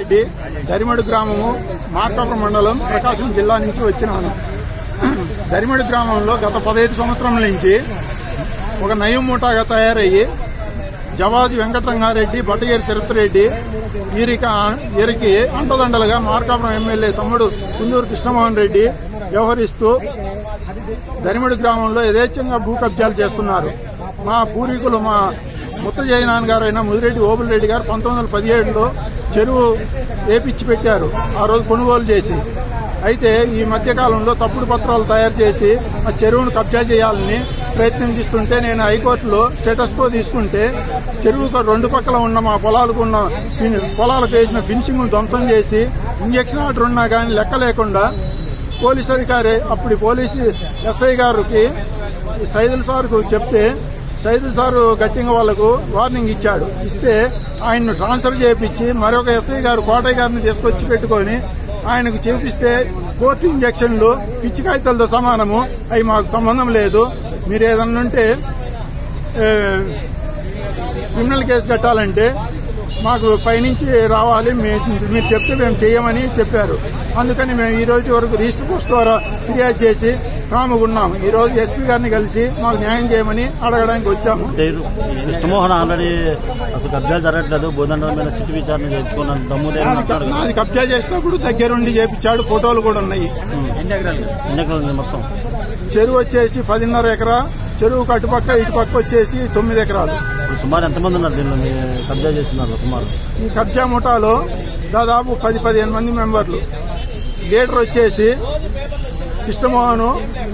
రెడ్డి దరిమడు గ్రామము మార్కాపురం మండలం ప్రకాశం జిల్లా నుంచి వచ్చినాను దరిమడు గ్రామంలో గత పదహైదు సంవత్సరం నుంచి ఒక నయం మూటాగా తయారయ్యి జవాజి వెంకటరంగారెడ్డి బట్టగిరి తిరుపతిరెడ్డి వీరికి వీరికి అంటదండలుగా మార్కాపురం ఎమ్మెల్యే తమ్ముడు కుందూరు కృష్ణమోహన్ రెడ్డి వ్యవహరిస్తూ దరిమిడి గ్రామంలో యథేచ్ఛంగా భూ కబ్జాలు చేస్తున్నారు మా పూర్వీకులు మా ముత్తజయ నాన్నగారు అయిన ముదిరెడ్డి ఓబుల్ రెడ్డి గారు పంతొమ్మిది వందల పదిహేడులో చెరువు వేపిచ్చి పెట్టారు ఆ రోజు కొనుగోలు చేసి అయితే ఈ మధ్య కాలంలో తప్పుడు పత్రాలు తయారు చేసి ఆ చెరువును కబ్జా చేయాలని ప్రయత్నం చేస్తుంటే నేను హైకోర్టులో స్టేటస్ కో తీసుకుంటే చెరువుకు రెండు పక్కల ఉన్న మా పొలాలకు ఉన్న ఫిన్- పొలాలకు వేసిన ఫినిషింగ్ ధ్వంసం చేసి ఇంజక్షన్ ఆర్డర్ ఉన్నా కానీ లెక్క లేకుండా పోలీస్ అధికారి అప్పుడు పోలీసు ఎస్ఐ గారికి సైదుల్ సార్కు చెప్తే సైదుల్ సార్ గట్టింగ్ వాళ్లకు వార్నింగ్ ఇచ్చాడు ఇస్తే ఆయన్ను ట్రాన్స్ఫర్ చేయించి మరొక ఎస్ఐ గారు కోటయ్య గారిని తీసుకొచ్చి పెట్టుకొని ఆయనకు చేపిస్తే కోర్టు ఇంజక్షన్లు పిచ్చి కాగితాలతో సమానము అవి మాకు సంబంధం లేదు మీరు ఏదన్నా ఉంటే ఏ, క్రిమినల్ కేసు కట్టాలంటే మాకు పైనుంచి రావాలి మీ- మీరు చెప్తే మేము చేయమని చెప్పారు అందుకని మేము ఈ రోజు వరకు రిజిస్టర్ పోస్ట్ ద్వారా ఫిర్యాదు చేసి కాముగా ఉన్నాం ఈ రోజు ఎస్పీ గారిని కలిసి మాకు న్యాయం చేయమని అడగడానికి వచ్చాము అంటే కృష్ణమోహన్ ఆల్రెడీ అసలు కబ్జాలు జరగట్లేదు బోధన మీద సిటీ విచారణ చేయించుకున్నాను దమ్ముదే నాది- నాది కబ్జా చేసినప్పుడు దగ్గరుండి చేపించాడు ఫోటోలు కూడా ఉన్నాయి ఎన్ని ఎకరాలు ఉంది మొత్తం చెరువు వచ్చేసి పదిన్నర ఎకరా చెరువు కట్టుపక్క ఇటు పక్క వచ్చేసి తొమ్మిది ఎకరాలు ఇప్పుడు సుమారు ఎంతమంది ఉన్నారు దీనిలో మీ కబ్జా చేస్తున్నారు సుమారు ఈ కబ్జా ముఠాలో దాదాపు పది పదిహేను మంది మెంబర్లు లీడర్ వచ్చేసి కృష్ణమోహన్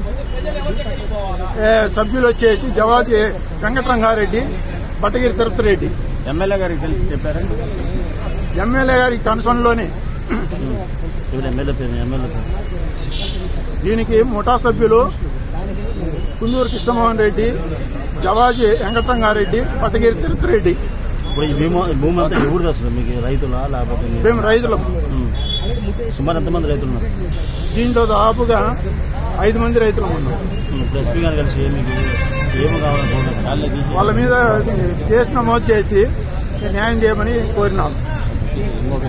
ఏ, సభ్యులు వచ్చేసి జవాజీ వెంకటరంగారెడ్డి బట్టగిరి తిరుపతి రెడ్డి ఎమ్మెల్యే గారికి తెలిసి చెప్పారా ఎమ్మెల్యే గారి కన్సర్న్ లోనే ఇప్పుడు ఎమ్మెల్యే పేరు ఎమ్మెల్యే పేరు దీనికి ముఠా సభ్యులు కుందూరు కృష్ణమోహన్ రెడ్డి జవాజీ వెంకటరంగారెడ్డి బట్టగిరి తిరుపతి రెడ్డి ఇప్పుడు ఈ భూమి ఈ భూమి అంతా ఎవరిది అసలు మీకు రైతులా లేకపోతే మీ- మేము రైతులం ఉమ్. సుమారు ఎంతమంది రైతులు ఉన్నారు దీంట్లో దాదాపుగా ఐదు మంది రైతులం ఉన్నాం ఉమ్, ఇప్పుడు ఎస్పీ గారు కలిసి మీకు ఏమి కావాలని వాళ్ళ మీద కేసు నమోదు చేసి న్యాయం చేయమని కోరినాం